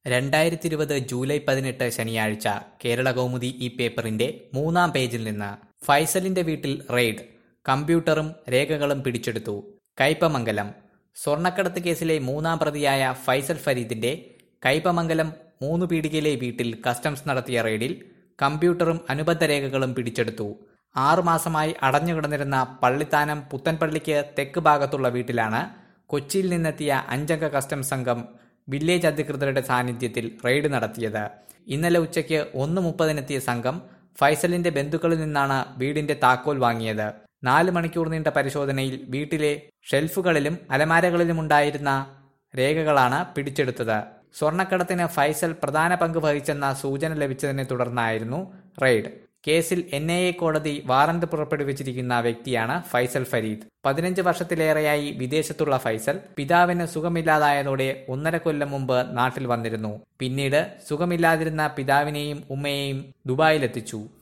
രണ്ടായിരത്തി ഇരുപത് ജൂലൈ പതിനെട്ട് ശനിയാഴ്ച കേരള കൗമുദി ഈ പേപ്പറിന്റെ മൂന്നാം പേജിൽ നിന്ന് ഫൈസലിന്റെ വീട്ടിൽ റെയ്ഡ് കമ്പ്യൂട്ടറും രേഖകളും പിടിച്ചെടുത്തു കയ്പമംഗലം സ്വർണ്ണക്കടത്ത് കേസിലെ മൂന്നാം പ്രതിയായ ഫൈസൽ ഫരീദിന്റെ കയ്പമംഗലം മൂന്ന് പീടികയിലെ വീട്ടിൽ കസ്റ്റംസ് നടത്തിയ റെയ്ഡിൽ കമ്പ്യൂട്ടറും അനുബന്ധ രേഖകളും പിടിച്ചെടുത്തു ആറുമാസമായി അടഞ്ഞുകിടന്നിരുന്ന പള്ളിത്താനം പുത്തൻപള്ളിക്ക് തെക്ക് ഭാഗത്തുള്ള വീട്ടിലാണ് കൊച്ചിയിൽ നിന്നെത്തിയ അഞ്ചംഗ കസ്റ്റംസ് സംഘം വില്ലേജ് അധികൃതരുടെ സാന്നിധ്യത്തിൽ റെയ്ഡ് നടത്തിയത് ഇന്നലെ ഉച്ചയ്ക്ക് ഒന്ന് മുപ്പതിനെത്തിയ സംഘം ഫൈസലിന്റെ ബന്ധുക്കളിൽ നിന്നാണ് വീടിന്റെ താക്കോൽ വാങ്ങിയത് നാല് മണിക്കൂർ നീണ്ട പരിശോധനയിൽ വീട്ടിലെ ഷെൽഫുകളിലും അലമാരകളിലും ഉണ്ടായിരുന്ന രേഖകളാണ് പിടിച്ചെടുത്തത് സ്വർണ്ണക്കടത്തിന് ഫൈസൽ പ്രധാന പങ്ക് വഹിച്ചെന്ന സൂചന ലഭിച്ചതിനെ തുടർന്നായിരുന്നു റെയ്ഡ് കേസിൽ എൻ ഐ എ കോടതി വാറന്റ് പുറപ്പെടുവിച്ചിരിക്കുന്ന വ്യക്തിയാണ് ഫൈസൽ ഫരീദ് പതിനഞ്ച് വർഷത്തിലേറെയായി വിദേശത്തുള്ള ഫൈസൽ പിതാവിന് സുഖമില്ലാതായതോടെ ഒന്നര കൊല്ലം മുമ്പ് നാട്ടിൽ വന്നിരുന്നു പിന്നീട് സുഖമില്ലാതിരുന്ന പിതാവിനെയും ഉമ്മയെയും ദുബായിലെത്തിച്ചു